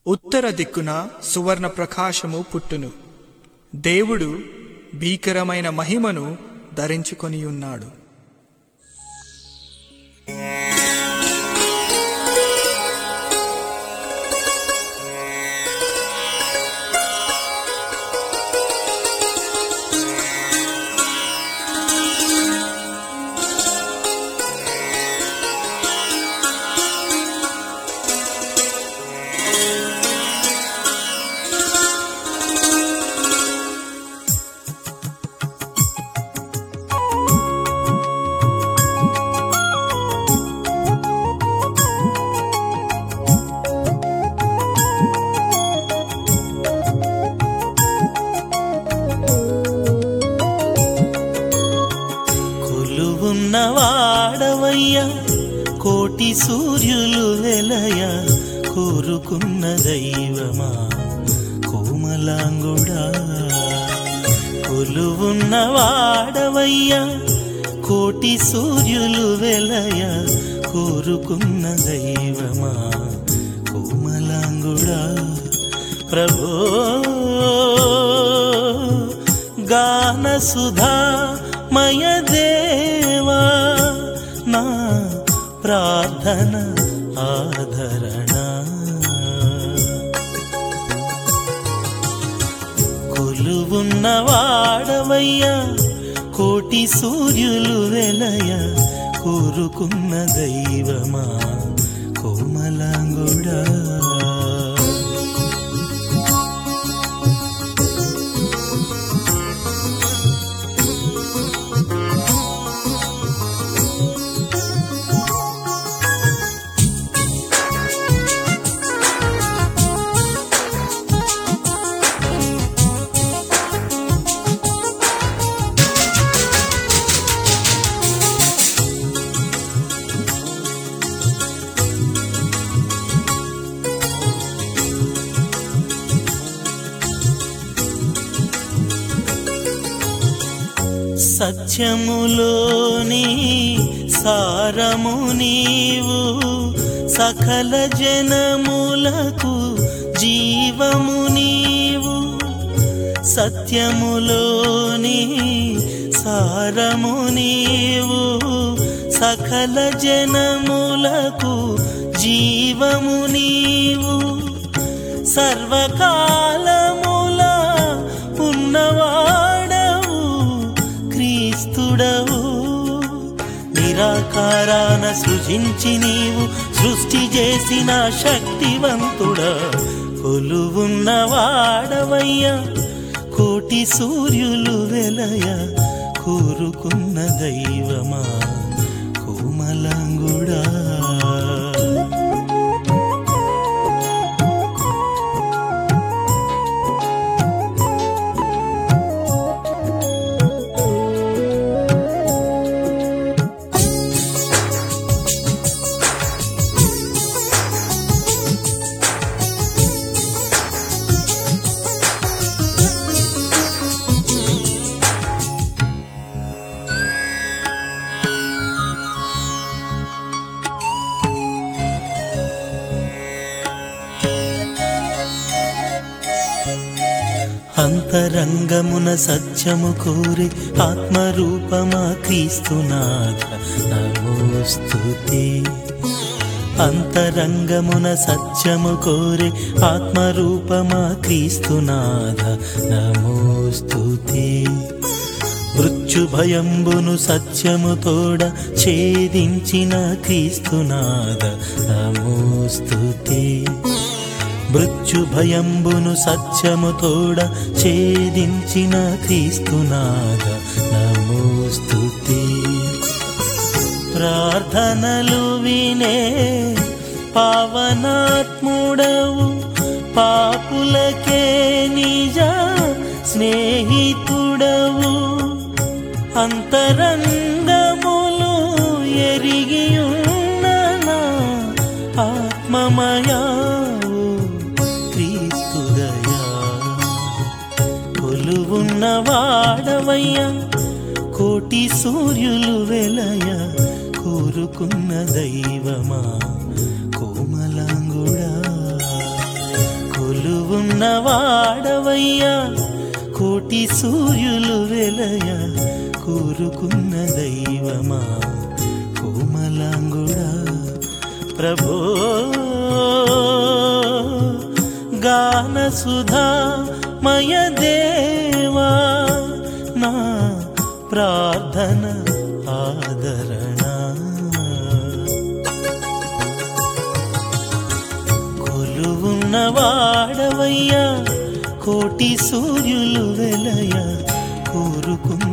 ఉత్తర దిక్కున సువర్ణ ప్రకాశము పుట్టును దేవుడు భీకరమైన మహిమను ధరించుకొని ఉన్నాడు కొలువున్నవాడవయ్యా కోటి సూర్యులు వెలయ కోరుకున్న దైవమా కోమలాంగుడా కొలువున్నవాడవయ్యా కోటి సూర్యులు వెలయ కోరుకున్న దైవమా కోమలాంగుడా ప్రభో గాన సుధా మయ దేవా నా ప్రార్థన ఆదరణ కొలువున్నవాడవయ్యా కోటి సూర్యులు వెలయ కోరుకున్న దైవమా కోమలాంగుడా సత్యములోని సారము నీవు సకల జనములకు జీవము నీవు సత్యములోని సారము నీవు సకల జనములకు జీవము నీవు సర్వకాలముల ఉన్నవాడవు క్రీస్తుడవు నిరాకారాన సృజించి నీవు సృష్టి చేసిన శక్తివంతుడ కొలువున్నవాడవయ్యా కోటి సూర్యులు వెలయ కోరుకున్న దైవమా కోమలాంగుడా అంతరంగమున సత్యము కోరి ఆత్మరూపమా క్రీస్తునాథ నమోస్తుతే అంతరంగమున సత్యము కోరి ఆత్మరూపమా క్రీస్తునాథ నమోస్తుతే మృత్యు భయంబును సత్యము తోడ ఛేదించిన క్రీస్తునాథ నమోస్తుతే మృత్యు భయంబును సత్యము తోడ ఛేదించిన క్రీస్తునాథ నమోస్తుతే ప్రార్థనలు వినే పావనాత్ముడవు పాపులకే నిజ స్నేహితుడవు అంతరంగములు ఎరిగియున్న నా ఆత్మమయావు క్రీస్తుదయా కొలువున్నవాడవయ్యా కోటి సూర్యులు వెలయ కోరుకున్న దైవమా కోమలాంగుడా ఉన్నవాడవయ్యా కోటి సూర్యులు వెలయ కూరుకున్న దైవమా కోమలాంగుడా ప్రభో గాన సుధా మయ దేవా నా ప్రార్థన ఆదరణ కొలువున్నవాడవయ్యా కోటి సూర్యులు వెలయ కోరుకున్న